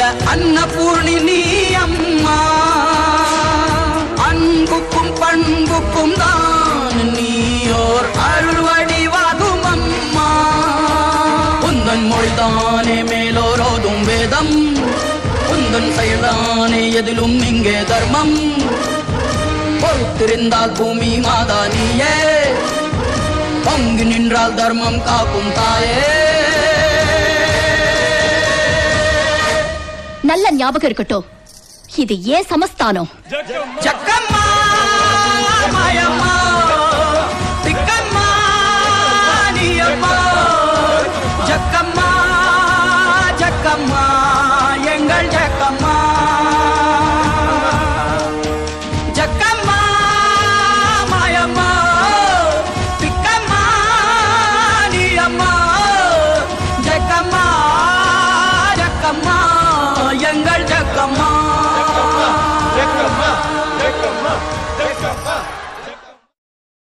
அன்னபூர்ணி நீ அம்மா அன்புக்கும் பண்புக்கும் தான் நீயோர் அருள்வடிவாகும் அம்மா உந்தன் மொழிதானே மேலோரோதும் வேதம் உந்தன் செயல்தானே எதிலும் இங்கே தர்மம் பொறுத்திருந்தால் பூமி மாதா நீயே பங்கு நின்றால் தர்மம் காக்கும் தாயே நல்ல ஞாபகம் இருக்கட்டும் இது ஏன் சமஸ்தானம் ஜக்கம்மா மாயம்மா திக்கம்மா நீயம்மா ஜக்கம்மா ஜக்கம்மா எங்கள் ஜக்கம்மா ஜக்கம்மா மாயம்மா திக்கம்மா நீயம்மா ஜக்கம்மா ஜக்கம்மா எங்கள் ஜக்கம்மா